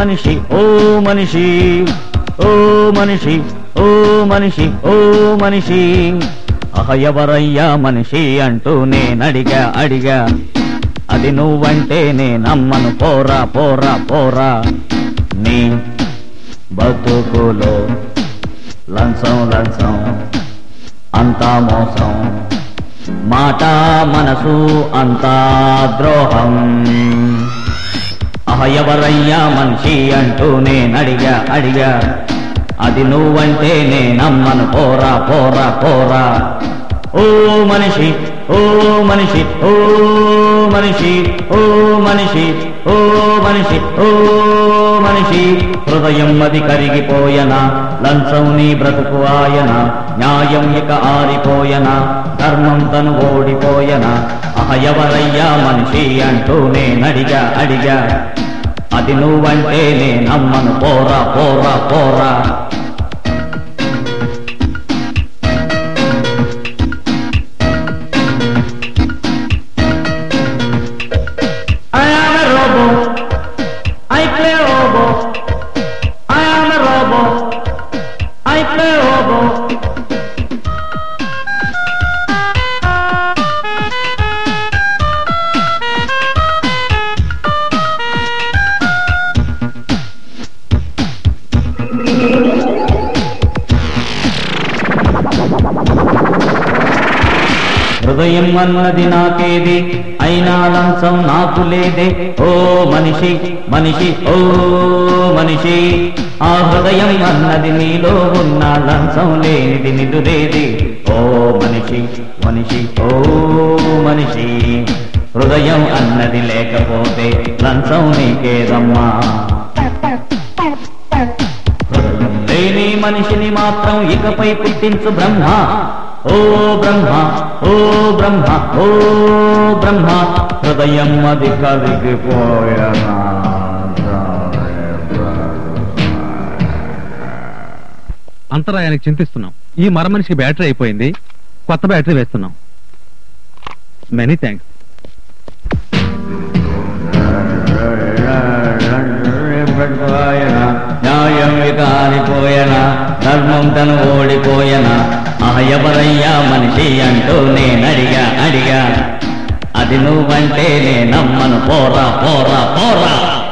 మనిషి ఓ మనిషి ఓ మనిషి ఓ మనిషి ఓ మనిషి అహ ఎవరయ్యా మనిషి అంటూ నేనడిగా అడిగా అది నువ్వంటే నేనమ్మను పోరా పోరా పోరా నీ బతుకులో లంచం లంచం అంతా మోసం మాట మనసు అంతా ద్రోహం అహ ఎవరయ్యా మనిషి అంటూ నేనడిగా అడిగా అది నువ్వంటే నేనమ్మను పోరా పోరా పోరా ఓ మనిషి ఓ మనిషి ఓ మనిషి ఓ మనిషి ఓ మనిషి ఓ మనిషి హృదయం అది కరిగిపోయనా లంచం నీ బ్రతుకు ఆయన న్యాయం ఇక ఆరిపోయనా ధర్మం తను ఓడిపోయనా అహ ఎవరయ్యా మనిషి అంటూ నేనడిగా అడిగా అది నువ్వంటే నేనమ్మను పోరా పోరా పోరా I am a robot. I play robot. I am a robot. I play robot. హృదయం అన్నది నాకేది అయినా లంచం నాకు లేదే ఓ మనిషి మనిషి ఓ మనిషి ఆ హృదయం అన్నది నీలో ఉన్న లంచం లేనిది నిదురేది ఓ మనిషి మనిషి ఓ మనిషి హృదయం అన్నది లేకపోతే లంచం నీకేదమ్మా హృదయం లేని మనిషిని మాత్రం ఇకపై పుట్టించు బ్రహ్మ ఓ బ్రహ్మ ఓ బ్రహ్మ ఓ బ్రహ్మ హృదయం అది కరిగిపోయనా అంతరాయానికి చింతిస్తున్నాం ఈ మర మనిషికి బ్యాటరీ అయిపోయింది కొత్త బ్యాటరీ వేస్తున్నాం మెనీ థ్యాంక్స్ న్యాయం కాలిపోయనా ధర్మం తను ఓడిపోయనా ఆ ఎవరయ్యా మనిషి అంటూ నేనడిగా అడిగా అది నువ్వంటే నేనమ్మను పోరా పోరా పోరా